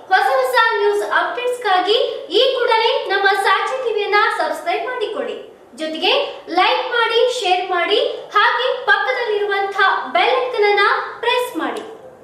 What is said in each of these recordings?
ಹೊಸ ಹೊಸ ನ್ಯೂಸ್ ಅಪ್ಡೇಟ್ಸ್ಗಾಗಿ ಈ ಕೂಡಲೇ ನಮ್ಮ ಸಾಕ್ಷಿ ಟಿವಿಯನ್ನ ಸಬ್ಸ್ಕ್ರೈಬ್ ಮಾಡಿಕೊಳ್ಳಿ ಜೊತೆಗೆ ಲೈಕ್ ಮಾಡಿ ಶೇರ್ ಮಾಡಿ ಹಾಗೆ ಪಕ್ಕದಲ್ಲಿರುವಂತಹ ಬೆಲ್ ಐಕನ್ ಅನ್ನ ಪ್ರೆಸ್ ಮಾಡಿ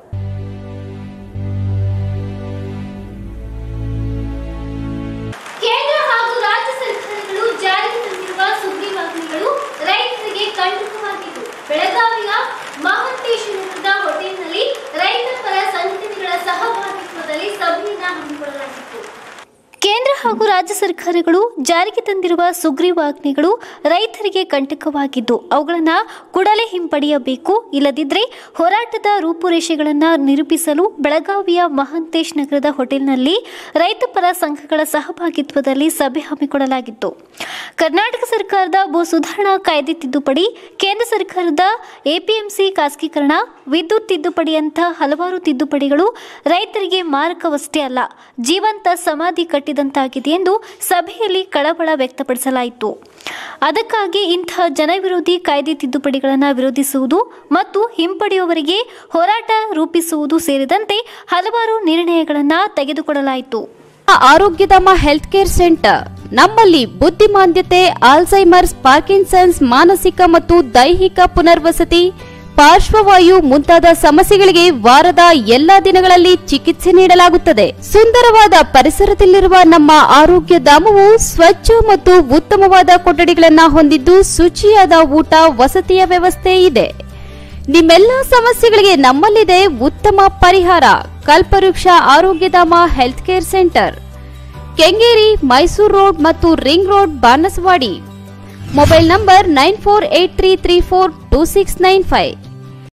ಕೇಂದ್ರ ಹಾಗೂ ರಾಜ್ಯ ಸರ್ಕಾರಗಳು ಜಾರಿಗೆ ತಂದಿರುವ ಸುಗ್ರೀವಾಜ್ಞೆಗಳು ರೈತರಿಗೆ ಕಂಟಕವಾಗಿದ್ದು ಬೆಳಗಾವಿಯ ಮಹಂತೇಶ ನಗರದ ಹೋಟೆಲ್ನಲ್ಲಿ ರೈತ ಪರ ಸಂಘಟನೆಗಳ ಸಹಭಾಗಿತ್ವದಲ್ಲಿ ಸಭೆಯನ್ನ ಹಮ್ಮಿಕೊಳ್ಳಲಾಗಿತ್ತು ಕೇಂದ್ರ ಹಾಗೂ ರಾಜ್ಯ ಸರ್ಕಾರಗಳು ಜಾರಿಗೆ ತಂದಿರುವ ಸುಗ್ರೀವಾಜ್ಞೆಗಳು ರೈತರಿಗೆ ಕಂಟಕವಾಗಿದ್ದು ಅವುಗಳನ್ನು ಕೂಡಲೇ ಹಿಂಪಡೆಯಬೇಕು ಇಲ್ಲದಿದ್ದರೆ ಹೋರಾಟದ ರೂಪುರೇಷೆಗಳನ್ನು ನಿರೂಪಿಸಲು ಬೆಳಗಾವಿಯ ಮಹಾಂತೇಶ್ ನಗರದ ಹೋಟೆಲ್ನಲ್ಲಿ ರೈತಪರ ಸಂಘಗಳ ಸಹಭಾಗಿತ್ವದಲ್ಲಿ ಸಭೆ ಹಮ್ಮಿಕೊಳ್ಳಲಾಗಿತ್ತು ಕರ್ನಾಟಕ ಸರ್ಕಾರದ ಭೂ ಸುಧಾರಣಾ ಕಾಯ್ದೆ ತಿದ್ದುಪಡಿ ಕೇಂದ್ರ ಸರ್ಕಾರದ ಎಪಿಎಂಸಿ ಖಾಸಗೀಕರಣ ವಿದ್ಯುತ್ ತಿದ್ದುಪಡಿಯಂಥ ಹಲವಾರು ತಿದ್ದುಪಡಿಗಳು ರೈತರಿಗೆ ಮಾರಕವಷ್ಟೇ ಅಲ್ಲ ಜೀವಂತ ಸಮಾಧಿ ಕಟ್ಟಿದಂತಾಗಿದೆ ಎಂದು ಸಭೆಯಲ್ಲಿ ಕಳವಳ ವ್ಯಕ್ತಪಡಿಸಲಾಯಿತು ಅದಕ್ಕಾಗಿ ಇಂತಹ ಜನವಿರೋಧಿ ಕಾಯ್ದೆ ತಿದ್ದುಪಡಿಗಳನ್ನು ವಿರೋಧಿಸುವುದು ಮತ್ತು ಹಿಂಪಡೆಯುವವರಿಗೆ ಹೋರಾಟ ರೂಪಿಸುವುದು ಸೇರಿದಂತೆ ಹಲವಾರು ನಿರ್ಣಯಗಳನ್ನು ತೆಗೆದುಕೊಳ್ಳಲಾಯಿತು ಆರೋಗ್ಯಧಾಮ ಹೆಲ್ತ್ ಕೇರ್ ಸೆಂಟರ್ ನಮ್ಮಲ್ಲಿ ಬುದ್ಧಿಮಾಂದ್ಯತೆ ಆಲ್ಝೈಮರ್ಸ್ ಪಾರ್ಕಿನ್ಸನ್ಸ್ ಮಾನಸಿಕ ಮತ್ತು ದೈಹಿಕ ಪುನರ್ವಸತಿ ಪಾರ್ಶ್ವವಾಯು ಮುಂತಾದ ಸಮಸ್ಯೆಗಳಿಗೆ ವಾರದ ಎಲ್ಲಾ ದಿನಗಳಲ್ಲಿ ಚಿಕಿತ್ಸೆ ನೀಡಲಾಗುತ್ತದೆ ಸುಂದರವಾದ ಪರಿಸರದಲ್ಲಿರುವ ನಮ್ಮ ಆರೋಗ್ಯ ಧಾಮವು ಸ್ವಚ್ಛ ಮತ್ತು ಉತ್ತಮವಾದ ಕೊಠಡಿಗಳನ್ನು ಹೊಂದಿದ್ದು ಶುಚಿಯಾದ ಊಟ ವಸತಿಯ ವ್ಯವಸ್ಥೆ ಇದೆ ನಿಮ್ಮೆಲ್ಲ ಸಮಸ್ಯೆಗಳಿಗೆ ನಮ್ಮಲ್ಲಿದೆ ಉತ್ತಮ ಪರಿಹಾರ Kalpavriksha Arogyadhama health care centre Kengeri Mysuru road ಮತ್ತು ring road Banaswadi mobile number nine four eight three three four two six nine five